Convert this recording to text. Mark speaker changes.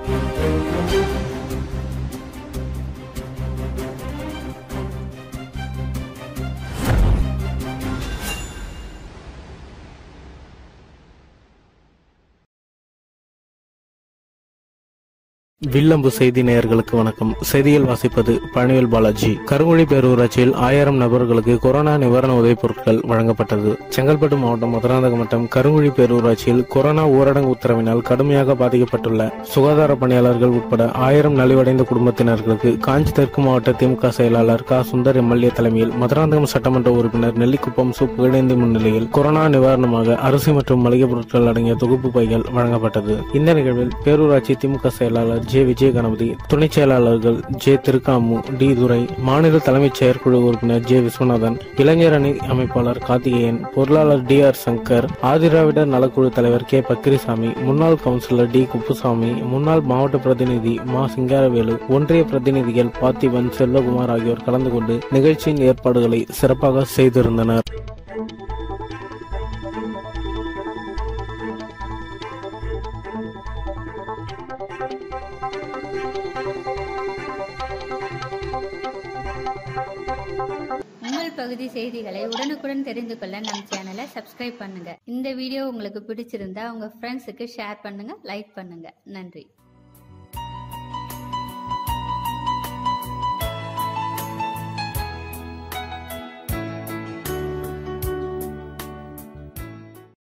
Speaker 1: வில்லம்பு செய்தி நேயர்களுக்கு வணக்கம் செய்தியில் வாசிப்பது பழனிவேல் பாலாஜி கருங்குழி பேரூராட்சியில் ஆயிரம் நபர்களுக்கு கொரோனா நிவாரண உதவிப் பொருட்கள் வழங்கப்பட்டது செங்கல்பட்டு மாவட்டம் மதுராந்தகம் வட்டம் கருங்குழி பேரூராட்சியில் கொரோனா ஊரடங்கு உத்தரவினால் கடுமையாக பாதிக்கப்பட்டுள்ள சுகாதார பணியாளர்கள் உட்பட ஆயிரம் நலிவடைந்த குடும்பத்தினர்களுக்கு காஞ்சி தெற்கு மாவட்ட திமுக செயலாளர் க சுந்தர் எம்எல்ஏ தலைமையில் மதுராந்தகம் சட்டமன்ற உறுப்பினர் நெல்லிக்குப்பம் சு புகழேந்தி முன்னிலையில் கொரோனா நிவாரணமாக அரிசி மற்றும் மளிகை பொருட்கள் அடங்கிய தொகுப்பு பைகள் வழங்கப்பட்டது இந்த நிகழ்வில் பேரூராட்சி திமுக செயலாளர் ஜே விஜய கணபதி துணை செயலாளர்கள் ஜே திருக்காமு டி துரை மாநில தலைமைச் செயற்குழு உறுப்பினர் ஜே விஸ்வநாதன் இளைஞர் அணி அமைப்பாளர் கார்த்திகேயன் பொருளாளர் டி ஆர் சங்கர் ஆதிராவிடர் நலக்குழு தலைவர் கே பக்கிரிசாமி முன்னாள் கவுன்சிலர் டி குப்புசாமி முன்னாள் மாவட்ட பிரதிநிதி மா சிங்காரவேலு ஒன்றிய பிரதிநிதிகள் பார்த்திபன் செல்வகுமார் ஆகியோர் கலந்து கொண்டு நிகழ்ச்சியின் ஏற்பாடுகளை சிறப்பாக செய்திருந்தனர்
Speaker 2: உங்கள் பகுதி செய்திகளை உடனுக்குடன் தெரிந்து கொள்ள நம் சேனலை சப்ஸ்கிரைப் பண்ணுங்க இந்த வீடியோ உங்களுக்கு பிடிச்சிருந்தா உங்க ஃப்ரெண்ட்ஸுக்கு ஷேர் பண்ணுங்க லைக் பண்ணுங்க நன்றி